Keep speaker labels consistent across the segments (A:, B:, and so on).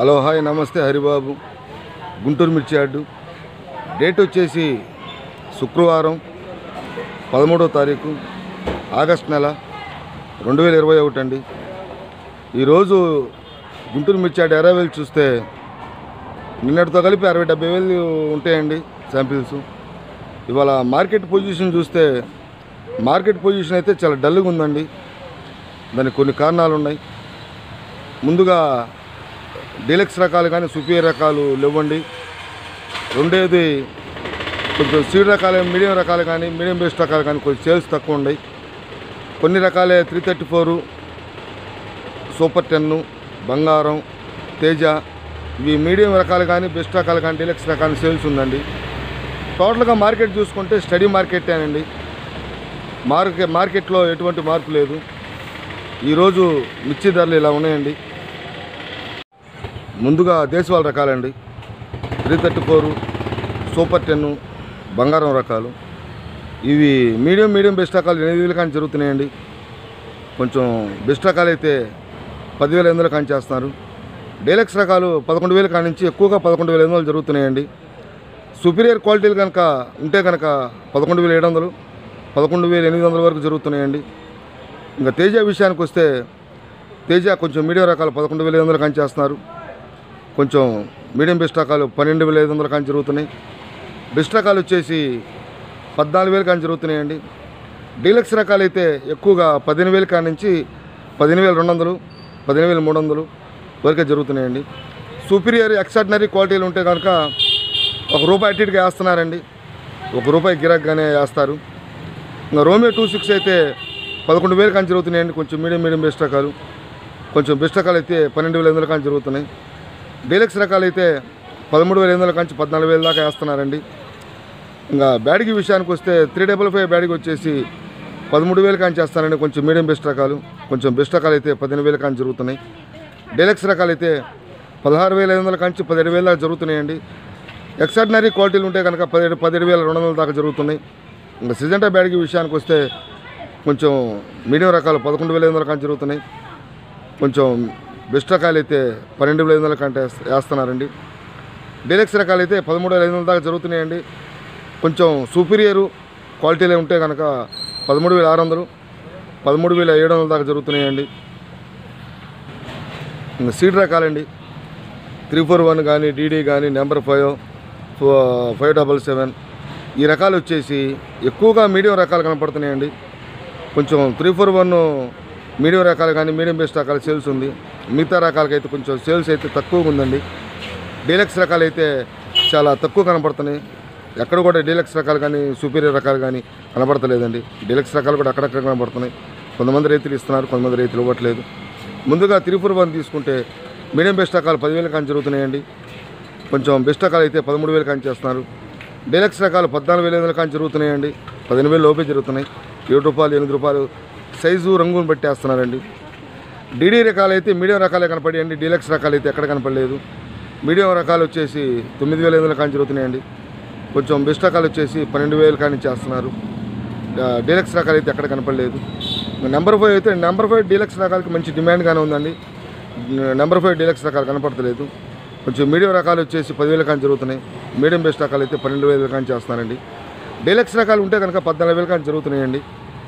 A: hello hi నమస్తే హరిబాబు గుంటూరు మిర్చి yard date వచ్చేసి శుక్రవారం పదమూడో తారీఖు ఆగస్ట్ నెల రెండు వేల ఇరవై ఒకటి అండి ఈరోజు గుంటూరు మిర్చి యార్డు ఎర్ర వేలు చూస్తే నిన్నటితో కలిపి అరవై డెబ్బై వేలు ఉంటాయండి శాంపిల్స్ ఇవాళ మార్కెట్ పొజిషన్ చూస్తే మార్కెట్ పొజిషన్ అయితే చాలా డల్గా ఉందండి దానికి కొన్ని కారణాలు ఉన్నాయి ముందుగా డీలక్స్ రకాలు కానీ సుపీరియర్ రకాలు లేవండి రెండేది కొంచెం సీడ్ రకాలు మీడియం రకాలు కానీ మీడియం బేస్డ్ రకాలు కానీ కొంచెం సేల్స్ తక్కువ ఉన్నాయి కొన్ని రకాలే three thirty four super ten బంగారం తేజ ఇవి మీడియం రకాలు కానీ బెస్ట్ రకాలు కానీ డీలక్స్ రకాలు సేల్స్ ఉందండి టోటల్గా మార్కెట్ చూసుకుంటే స్టడీ మార్కెటేనండి మార్కెట్ మార్కెట్లో ఎటువంటి మార్పు లేదు ఈరోజు మిర్చి ధరలు ఇలా ఉన్నాయండి ముందుగా దేశవాళ రకాలండి three thirty four super ten బంగారం రకాలు ఇవి మీడియం మీడియం బెస్ట్ రకాలు ఎనిమిది వేలు కానీ జరుగుతున్నాయండి కొంచెం బెస్ట్ రకాలు అయితే పదివేల ఎనిమిది వందలు కానీ చేస్తున్నారు డీలక్స్ రకాలు పదకొండు వేలు కాడి నుంచి ఎక్కువగా పదకొండు వేల ఎనిమిది వందలు జరుగుతున్నాయండి సుపీరియర్ క్వాలిటీలు కనుక ఉంటే కనుక పదకొండు వేల ఏడు వందలు పదకొండు వేల ఎనిమిది వందల వరకు జరుగుతున్నాయండి ఇంకా తేజ విషయానికి వస్తే తేజ కొంచెం మీడియం రకాలు పదకొండు వేల ఐదు వందలు కానీ చేస్తున్నారు కొంచెం మీడియం బెస్ట్ రకాలు పన్నెండు వేల ఐదు వందలు కానీ జరుగుతున్నాయి బెస్ట్ రకాలు వచ్చేసి పద్నాలుగు వేలు కానీ జరుగుతున్నాయండి డీలక్స్ రకాలు అయితే ఎక్కువగా పదిహేను వేలు కాడి నుంచి పదిహేను వేల రెండు వందలు పదిహేను వేల మూడు వందలు వరకే జరుగుతున్నాయండి సూపీరియర్ ఎక్స్ట్రాడినరీ క్వాలిటీలు ఉంటే కనుక ఒక రూపాయి అటు ఇటుగా వేస్తున్నారండి ఒక రూపాయి గిరాక్గానే వేస్తారు ఇంకా రోమియో టూ సిక్స్ అయితే పదకొండు వేలు కానీ జరుగుతున్నాయండి కొంచెం మీడియం మీడియం బెస్ట్ రకాలు కొంచెం బెస్ట్ రకాలు అయితే పన్నెండు వేల ఎనిమిది కానీ జరుగుతున్నాయి డీలక్స్ రకాలు అయితే పదమూడు వేల ఎనిమిది నుంచి పద్నాలుగు వేల దాకా వేస్తున్నారండి ఇంకా బ్యాడ్కి విషయానికి వస్తే త్రీ డబల్ ఫైవ్ బ్యాడ్కి వచ్చేసి పదమూడు వేలు కానీ చేస్తారండి కొంచెం మీడియం బెస్ట్ రకాలు కొంచెం బెస్ట్ రకాలు అయితే పదిహేను వేలు కానీ జరుగుతున్నాయి డీలక్స్ రకాలు అయితే పదహారు వేల ఐదు వందల కాంచి పదిహేడు వేల దాకా జరుగుతున్నాయండి ఎక్స్ట్రాడినరీ క్వాలిటీలు ఉంటే కనుక పదిహేడు పదిహేడు వేల రెండు వందల దాకా జరుగుతున్నాయి ఇంకా సిజంటా బ్యాడ్కి విషయానికి వస్తే కొంచెం మీడియం రకాలు పదకొండు వేల ఐదు వందల కానీ జరుగుతున్నాయి కొంచెం బెస్ట్ రకాలు అయితే పన్నెండు వేల ఐదు వందల కంటే వేస్తున్నారండి డీలక్స్ రకాలు అయితే పదమూడు వేల ఐదు వందల దాకా జరుగుతున్నాయండి కొంచెం సూపీరియరు క్వాలిటీలే ఉంటే కనుక పదమూడు వేల ఆరు వందలు పదమూడు వేల ఏడు వందల దాకా జరుగుతున్నాయండి ఇంకా సీడ్ రకాలండి త్రీ ఫోర్ వన్ కానీ డీడీ కానీ number five five double seven ఈ రకాలు వచ్చేసి ఎక్కువగా మీడియం రకాలు కనపడుతున్నాయండి కొంచెం త్రీ ఫోర్ వన్ మీడియం రకాలు కానీ మీడియం బెస్ట్ రకాలు సేల్స్ ఉంది మిగతా రకాలకైతే కొంచెం సేల్స్ అయితే తక్కువగా ఉందండి డీలక్స్ రకాలు అయితే చాలా తక్కువ కనపడుతున్నాయి ఎక్కడ కూడా డీలక్స్ రకాలు కానీ సూపీరియర్ రకాలు కానీ కనపడతలేదండి డీలక్స్ రకాలు కూడా అక్కడక్కడ కనపడుతున్నాయి కొంతమంది రైతులు ఇస్తున్నారు కొంతమంది రైతులు ఇవ్వట్లేదు ముందుగా త్రిపుర వన్ తీసుకుంటే మీడియం బెస్ట్ రకాలు పదివేలు కానీ జరుగుతున్నాయండి కొంచెం బెస్ట్ రకాలు అయితే పదమూడు వేలు కానీ చేస్తున్నారు డీలక్స్ రకాలు పద్నాలుగు వేల ఐదు వందలు కానీ జరుగుతున్నాయండి పదిహేను వేలు లోపే జరుగుతున్నాయి ఏడు రూపాయలు ఎనిమిది రూపాయలు సైజు రంగును బట్టి వేస్తున్నారండి డీడీ రకాలు అయితే మీడియం రకాలే కనపడాయండి డీలక్స్ రకాలు అయితే ఎక్కడ కనపడలేదు మీడియం రకాలు వచ్చేసి తొమ్మిది వేల ఐదు వందలు కానీ జరుగుతున్నాయండి కొంచెం బెస్ట్ రకాలు వచ్చేసి పన్నెండు వేలు కానీ చేస్తున్నారు ఆ, డీలక్స్ రకాలు అయితే ఎక్కడ కనపడలేదు నెంబర్ ఫైవ్ అయితే నెంబర్ ఫైవ్ డీలక్స్ రకాలకి మంచి డిమాండ్గానే ఉందండి నెంబర్ ఫైవ్ డీలక్స్ రకాలు కనపడతలేదు కొంచెం మీడియం రకాలు వచ్చేసి పదివేలు కానీ జరుగుతున్నాయి మీడియం బెస్ట్ రకాలు అయితే పన్నెండు వేలు కానీ చేస్తున్నారండి డీలక్స్ రకాలు ఉంటే కనుక పద్నాలుగు వేలు కానీ జరుగుతున్నాయండి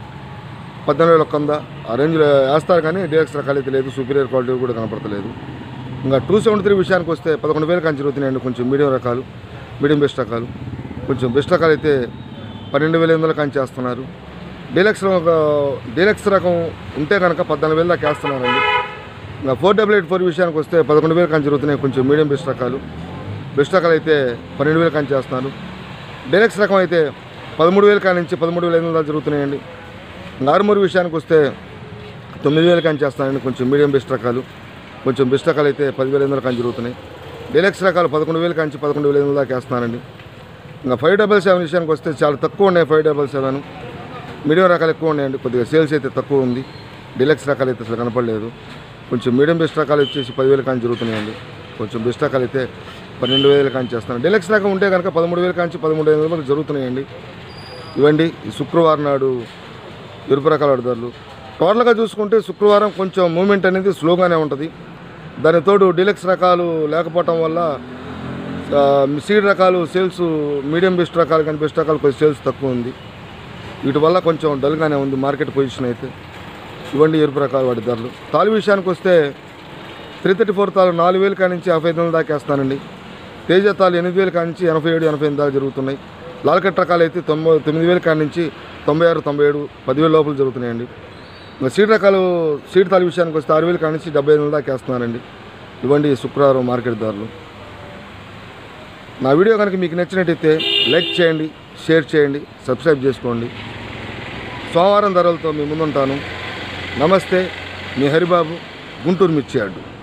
A: పద్నాలుగు వేల ఒక్క వంద ఆ రేంజ్లో వేస్తారు కానీ డీలక్స్ రకాలు అయితే లేదు సూపీరియర్ క్వాలిటీ కూడా కనపడతలేదు ఇంకా టూ సెవెంటీ త్రీ విషయానికి వస్తే పదకొండు వేలు కానీ జరుగుతున్నాయండి కొంచెం మీడియం రకాలు మీడియం బెస్ట్ రకాలు కొంచెం బెస్ట్ రకాలు అయితే పన్నెండు వేల ఎనిమిది వందలు కానీ చేస్తున్నారు డీలక్స్ ఒక డీలక్స్ రకం ఉంటే కనుక పద్నాలుగు వేలు దాకా వేస్తున్నారండి ఇంకా ఫోర్ డబల్ ఎయిట్ ఫోర్ విషయానికి వస్తే పదకొండు వేలు కానీ జరుగుతున్నాయి కొంచెం మీడియం బెస్ట్ రకాలు బెస్ట్ రకాలు అయితే పన్నెండు వేలు కానీ చేస్తున్నారు డీలక్స్ రకం అయితే పదమూడు వేలు కాడి నుంచి పదమూడు వేల ఐదు వందలు దాకా జరుగుతున్నాయండి ఇంకా ఆరుమూరు విషయానికి వస్తే తొమ్మిది వేలు కానీ చేస్తానండి కొంచెం మీడియం బెస్ట్ రకాలు కొంచెం బెస్ట్ రకాలు అయితే పదివేల ఐదు వందలు కానీ జరుగుతున్నాయి డీలక్స్ రకాలు పదకొండు వేలు కాంచి పదకొండు వేల ఐదు వందల దాకా వేస్తున్నారండి ఇంకా ఫైవ్ డబల్ సెవెన్ విషయానికి వస్తే చాలా తక్కువ ఉన్నాయి ఫైవ్ డబల్ సెవెన్ మీడియం రకాలు ఎక్కువ ఉన్నాయండి కొద్దిగా సేల్స్ అయితే తక్కువ ఉంది డీలక్స్ రకాలు అయితే అసలు కనపడలేదు కొంచెం మీడియం బెస్ట్ రకాలు వచ్చేసి పదివేలు కానీ జరుగుతున్నాయండి కొంచెం బెస్ట్ రకాలు అయితే పన్నెండు వేలు కానీ చేస్తున్నాను డీలక్స్ రకం ఉంటే కనుక పదమూడు వేలు కాంచి పదమూడు ఐదు వందలు జరుగుతున్నాయండి ఇవండి ఈ శుక్రవారం నాడు ఎరుపు రకాల ధరలు టోటల్గా చూసుకుంటే శుక్రవారం కొంచెం మూమెంట్ అనేది స్లోగానే ఉంటుంది దాని తోడు డీలక్స్ రకాలు లేకపోవటం వల్ల ఆ, సీడ్ రకాలు సేల్స్ మీడియం బెస్ట్ రకాలు కానీ బెస్ట్ రకాలు కొంచెం సేల్స్ తక్కువ ఉంది వీటి వల్ల కొంచెం డల్గానే ఉంది మార్కెట్ పొజిషన్ అయితే ఇవ్వండి ఎరుపు రకాల వాటి ధరలు తాలు విషయానికి వస్తే త్రీ థర్టీ ఫోర్ తాలు నాలుగు వేలు కాడి నుంచి యాభై ఐదు వందల దాకా వేస్తానండి తేజ తాలు ఎనిమిది వేలు కాడి నుంచి ఎనభై ఏడు ఎనభై ఎనిమిది దాకా జరుగుతున్నాయి లాల్కట్ రకాలు అయితే తొంభై తొమ్మిది వేలు కాడి నుంచి తొంభై ఆరు తొంభై ఏడు పదివేల లోపల జరుగుతున్నాయండి ఇంకా సీడ్ రకాలు సీడ్ తాలు విషయానికి వస్తే ఆరు వేలు కాడి నుంచి డెబ్బై ఐదు వందల దాకా వేస్తున్నానండి ఇవ్వండి శుక్రవారం మార్కెట్ ధరలు నా వీడియో కనుక మీకు నచ్చినట్టయితే లైక్ చేయండి షేర్ చేయండి సబ్స్క్రైబ్ చేసుకోండి సోమవారం ధరలతో మీ ముందుంటాను నమస్తే మీ హరిబాబు గుంటూరు మిర్చి అడ్డు